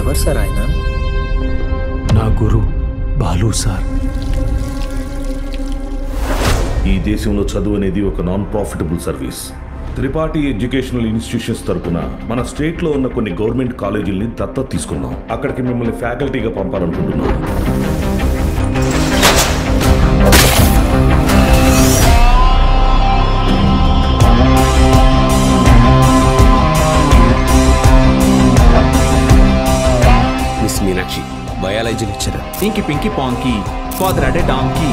ఎవరు సార్ ఆయన నా గురు బాలు సార్ ఈ దేశంలో చదువు అనేది ఒక non profitable service Tripathi educational institutions తరపున మన స్టేట్ లో ఉన్న కొన్ని గవర్నమెంట్ కాలేజీల్ని దత్తత తీసుకున్నాం అక్కడికి మిమ్మల్ని ఫ్యాకల్టీగా పంపాలనుకుంటున్నాం miss Meenakshi biology lecturer Inky Pinky Ponky, father had a donkey.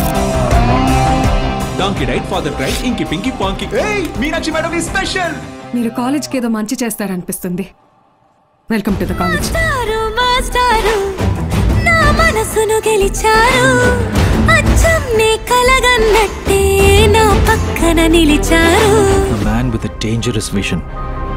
Donkey died, father cried, Inky Pinky Ponky. Hey, Meenakshi madam is special! మీరు కాలేజ్కి ఏదో మంచి చేస్తారనిపిస్తుంది వెల్కమ్ టు ద కాలేజ్ మాస్టారు మాస్టారు నా మనసును గెలిచారు అచ్చం నీ కలగన్నట్టే నా పక్కన నిలిచారు man with dangerous vision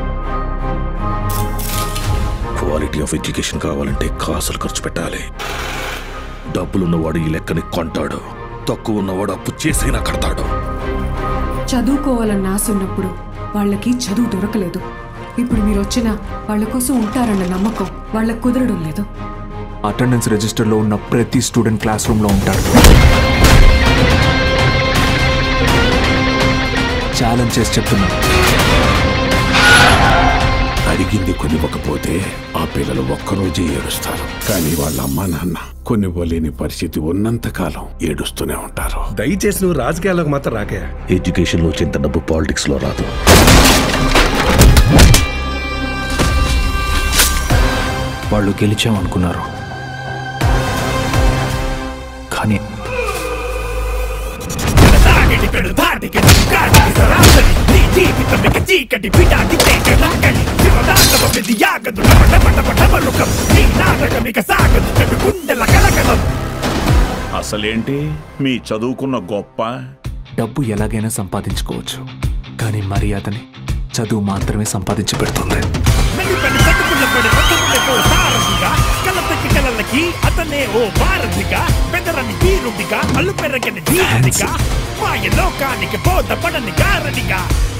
quality of education కావాలంటే కాసులు ఖర్చు పెట్టాలి డబ్బులున్నవాడు ఈ లెక్కని కొంటాడు తక్కువ ఉన్నవాడు అప్పు చేసైనా కడతాడు చదువుకోవాలన్న ఆశ ఉన్నప్పుడు వాళ్ళకి చదువు దొరకలేదు ఇప్పుడు మీరు వచ్చినా వాళ్ళ కోసం ఉంటారన్న నమ్మకం వాళ్ళకు కుదరడం లేదు అటెండెన్స్ రిజిస్టర్లో ఉన్న ప్రతి స్టూడెంట్ క్లాస్ రూమ్లో ఉంటాడు ఛాలెంజ్ చేసి చెప్తున్నా అడిగింది కొనివ్వకపోతే ఆ పిల్లలు ఒక్కరోజే ఏడుస్తారు కానీ వాళ్ళ అమ్మా నాన్న కొనివ్వలేని పరిస్థితి ఉన్నంత కాలం ఏడుస్తూనే ఉంటారు దయచేసి నువ్వు రాజకీయాల్లోకి మాత్రం రాకే ఎడ్యుకేషన్ లో చింత డబ్బు పాలిటిక్స్ లో రాదు వాళ్ళు గెలిచామనుకున్నారు కానీ అసలేంటి మీ చదువుకున్న గొప్ప డబ్బు ఎలాగైనా సంపాదించుకోవచ్చు కానీ మర్యాదని చదువు మాత్రమే సంపాదించి పెడుతుంది అతనే ఓ భారతిగా పెదరని వీరుడిగా అల్లు పెరగని ధీరుడిగా మాయ లోకానికి బోధపడని గారడిగా